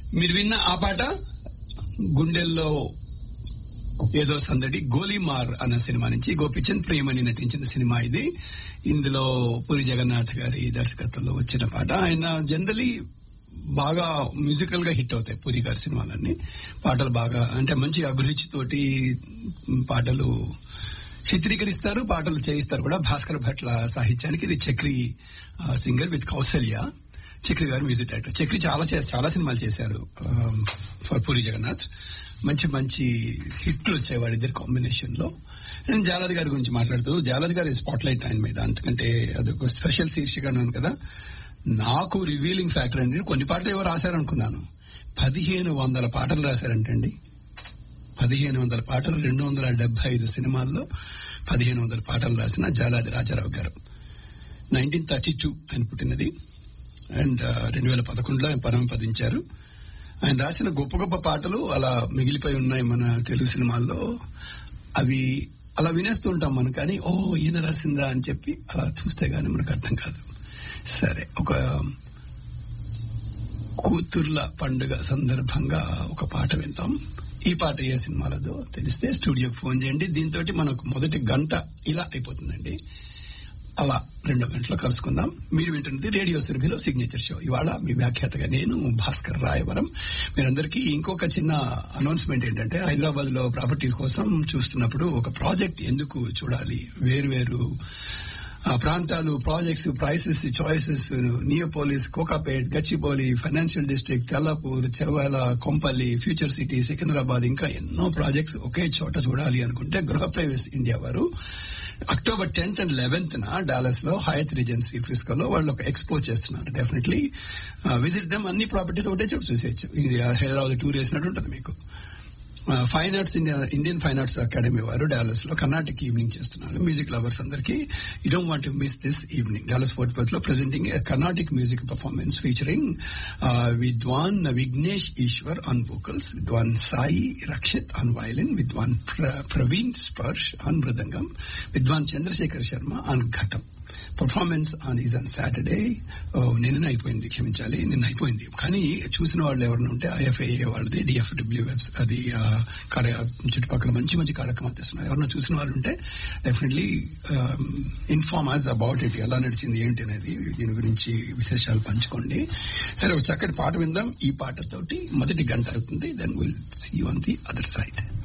మీరు విన్న ఆ పాట గుండెల్లో ఏదో సందడి గోలీమార్ అన్న సినిమా నుంచి గోపిచంద్ ప్రేమని నటించిన సినిమా ఇది ఇందులో పూరి జగన్నాథ్ గారి దర్శకత్వంలో వచ్చిన పాట ఆయన జనరలీ బాగా మ్యూజికల్ గా హిట్ అవుతాయి పూరి గారి సినిమాలన్నీ పాటలు బాగా అంటే మంచి అభిరుచితోటి పాటలు చిత్రీకరిస్తారు పాటలు చేయిస్తారు కూడా భాస్కర్ భట్ల సాహిత్యానికి ఇది Chakri singer with Kausalya Chakri garu music director Chakri చాలా చే- చాలా సినిమాలు చేశారు ఫర్ పూరి జగన్నాథ్ మంచి మంచి హిట్లు వచ్చాయి వాళ్ళిద్దరి కాంబినేషన్ లో నేను జాలద్ గారి గురించి మాట్లాడుతూ జాలద్ గారి స్పాట్ లైట్ ఆయన మీద అందుకంటే అదొక స్పెషల్ శీర్షిక అన్నాను కదా నాకు రివీలింగ్ ఫ్యాక్టర్ అండి కొన్ని పాటలు ఎవరు రాశారనుకున్నాను పదిహేను వందల పాటలు రాశారంటండి పదిహేను వందల పాటలు రెండు వందల డెబ్బై ఐదు సినిమాల్లో పదిహేను వందల పాటలు రాసిన జాలాది రాజారావు గారు నైన్టీన్ థర్టీ టూ ఆయన పుట్టినది అండ్ రెండు వేల పదకొండులో ఆయన పరమపదించారు ఆయన రాసిన గొప్ప గొప్ప పాటలు అలా మిగిలిపోయి ఉన్నాయి మన తెలుగు సినిమాల్లో అవి అలా వినేస్తూ ఉంటాం మనం కానీ ఓ ఈయన రాసిందా అని చెప్పి అలా చూస్తే గానీ మనకు అర్థం కాదు సరే ఒక కూతుర్ల పండుగ సందర్భంగా ఒక పాట వింటాం ఈ పాట ఏ సినిమాలదో తెలిస్తే స్టూడియోకి ఫోన్ చేయండి దీంతో మనకు మొదటి గంట ఇలా అయిపోతుందండి అలా రెండో గంటలో కలుసుకుందాం మీరు వింటున్నది రేడియో సురభిలో సిగ్నేచర్ షో ఇవాళ మీ వ్యాఖ్యాతగా నేను భాస్కర్ రాయవరం మీరందరికీ ఇంకొక చిన్న అనౌన్స్మెంట్ ఏంటంటే హైదరాబాద్ లో ప్రాపర్టీస్ కోసం చూస్తున్నప్పుడు ఒక ప్రాజెక్ట్ ఎందుకు చూడాలి వేరు ఆ ప్రాంతాలు projects prices choices Neopolis Kokapet Gachibowli financial district Tellapur Chevella Kompally future city Secunderabad ఇంకా ఎన్నో ప్రాజెక్ట్స్ ఒకే చోట చూడాలి అనుకుంటే గృహ ప్రైవేస్ ఇండియా వారు అక్టోబర్ టెన్త్ అండ్ లెవెన్త్ న డాలస్ లో హయత్ రిజెన్సీ ఫ్రిస్కోలో వాళ్ళు ఒక ఎక్స్పో చేస్తున్నారు డెఫినెట్లీ విజిట్ దమ్ అన్ని ప్రాపర్టీస్ ఒకటే చోటు చూసేయచ్చు హైదరాబాద్ టూర్ వేసినట్టు ఉంటుంది మీకు fine arts India Indian fine arts academy వారు డాలస్ లో కర్ణాటక ఈవినింగ్ చేస్తున్నారు మ్యూజిక్ లవర్స్ అందరికి you don't want miss this evening Dallas Fort Worth లో presenting Carnatic music performance featuring Vidwan Vignesh Eshwar on vocals విద్వాన్ సాయి రక్షిత్ ఆన్ వయలిన్ విద్వాన్ Praveen Sparsh on mridangam Vidwan Chandrasekhar Sharma on ghatam performance on is on Saturday నిన్న అయిపోయింది క్షమించాలి నిన్న అయిపోయింది కానీ చూసిన వాళ్ళు ఎవరైనా ఉంటే ఐఎఫ్ఐఏ వాళ్ళది డిఎఫ్డబ్ల్యూ వెబ్స్ అది ఆ, కార్య చుట్టుపక్కల మంచి మంచి కార్యక్రమాలు తెస్తున్నారు ఎవరైనా చూసిన వాళ్ళు ఉంటే definitely inform us about it ఎలా నడిచింది ఏంటి అనేది దీని గురించి విశేషాలు పంచుకోండి సరే ఒక చక్కటి పాట విందాం ఈ పాటతోటి మొదటి గంట అవుతుంది then will see on the other side